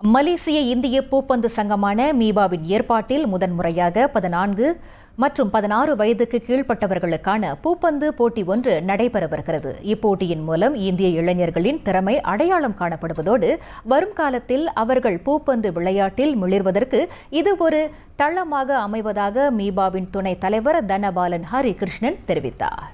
மலேசிய இந்திய பூப்பந்து சங்கமான மீபாவின் ஏற்பாட்டில் முதன்முறையாக பதினான்கு மற்றும் பதினாறு வயதுக்கு கீழ்ப்பட்டவர்களுக்கான பூப்பந்து போட்டி ஒன்று நடைபெறவிருக்கிறது இப்போட்டியின் மூலம் இந்திய இளைஞர்களின் திறமை அடையாளம் காணப்படுவதோடு வரும் காலத்தில் அவர்கள் பூப்பந்து விளையாட்டில் மிளிர்வதற்கு இது ஒரு தளமாக அமைவதாக மீபாவின் துணைத் தலைவர் தனபாலன் ஹரிகிருஷ்ணன் தெரிவித்தார்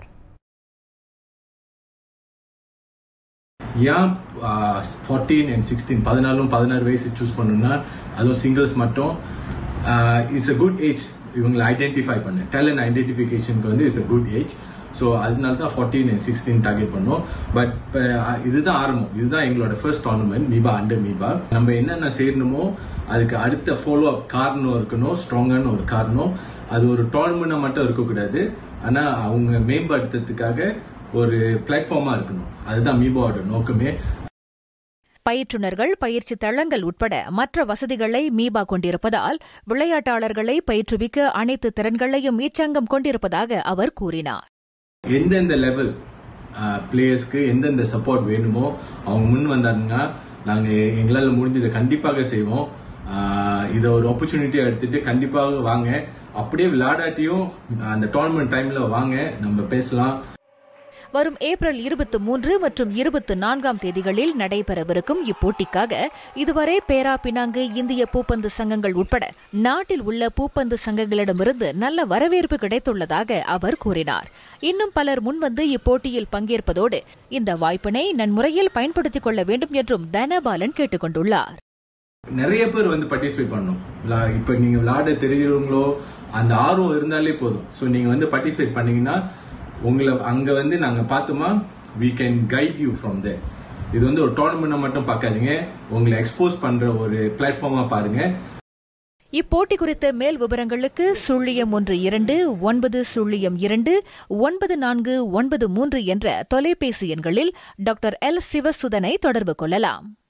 ஏன் ஃபார்ட்டீன் அண்ட் சிக்ஸ்டீன் பதினாலும் பதினாறு வயசு சூஸ் பண்ணணும்னா அதுவும் சிங்கிள்ஸ் மட்டும் இட்ஸ் அ குட் ஏஜ் இவங்களை ஐடென்டிஃபை பண்ண டேலண்ட் ஐடென்டிஃபிகேஷனுக்கு வந்து it's a good age so அதனால தான் ஃபார்ட்டீன் அண்ட் சிக்ஸ்டீன் டார்கெட் பண்ணோம் பட் இதுதான் ஆரம்பம் இதுதான் எங்களோட ஃபர்ஸ்ட் டோர்னமெண்ட் மீபா அண்டர் மீபா நம்ம என்னென்ன செய்யணுமோ அதுக்கு அடுத்த ஃபாலோ அப் காரணம் இருக்கணும் ஸ்ட்ராங்கான ஒரு காரணம் அது ஒரு டோர்னமெண்ட்டாக மட்டும் இருக்கக்கூடாது ஆனால் அவங்க மேம்படுத்துறதுக்காக ஒரு பிளாட்ஃபார்மா இருக்கணும் அதுதான் மீபாவோட நோக்கமே பயிற்றுனர்கள் பயிற்சி தளங்கள் உட்பட மற்ற வசதிகளை மீபா கொண்டிருப்பதால் விளையாட்டாளர்களை பயிற்றுவிக்க அனைத்து திறன்களையும் இச்சங்கம் கொண்டிருப்பதாக அவர் கூறினார் எந்தெந்த லெவல் பிளேயர்ஸ்க்கு எந்தெந்த சப்போர்ட் வேணுமோ அவங்க முன் வந்தாங்கன்னா நாங்கள் எங்களால் முடிஞ்சதை கண்டிப்பாக செய்வோம் இதை ஒரு ஆப்பர்ச்சுனிட்டியாக எடுத்துட்டு கண்டிப்பாக வாங்க அப்படியே விளையாடாட்டியும் அந்த டோர்னமெண்ட் டைம்ல வாங்க நம்ம பேசலாம் வரும் ஏப்ரல் இருபத்தி மூன்று மற்றும் இருபத்தி நான்காம் தேதிகளில் நடைபெறவிருக்கும் இப்போட்டிக்காக இதுவரை பேரா பினாங்கு இந்திய பூப்பந்து சங்கங்கள் உட்பட நாட்டில் உள்ள பூப்பந்து சங்கங்களிடமிருந்து நல்ல வரவேற்பு கிடைத்துள்ளதாக அவர் கூறினார் இன்னும் பலர் முன்வந்து இப்போட்டியில் பங்கேற்பதோடு இந்த வாய்ப்பினை நன்முறையில் பயன்படுத்திக் கொள்ள வேண்டும் என்றும் தனபாலன் கேட்டுக் கொண்டுள்ளார் நிறைய பேர் வந்து பார்ட்டிசிபேட் பண்ணணும் இப்ப நீங்க விளையாட தெரிஞ்சவங்களோ அந்த ஆர்வம் இருந்தாலே போதும் ஸோ நீங்க வந்து பார்ட்டிசிபேட் பண்ணீங்கன்னா உங்களை அங்க வந்து நாங்க பார்த்தோமா we can guide you from the இது வந்து ஒரு டோர்னமெண்ட் மட்டும் பார்க்காதீங்க உங்களை எக்ஸ்போஸ் பண்ற ஒரு பிளாட்ஃபார்மா பாருங்க இப்போட்டி குறித்த மேல் விவரங்களுக்கு சுழியம் ஒன்று இரண்டு ஒன்பது சுழியம் இரண்டு ஒன்பது நான்கு ஒன்பது மூன்று என்ற தொலைபேசி எண்களில் டாக்டர் எல் சிவசுதனை தொடர்பு கொள்ளலாம்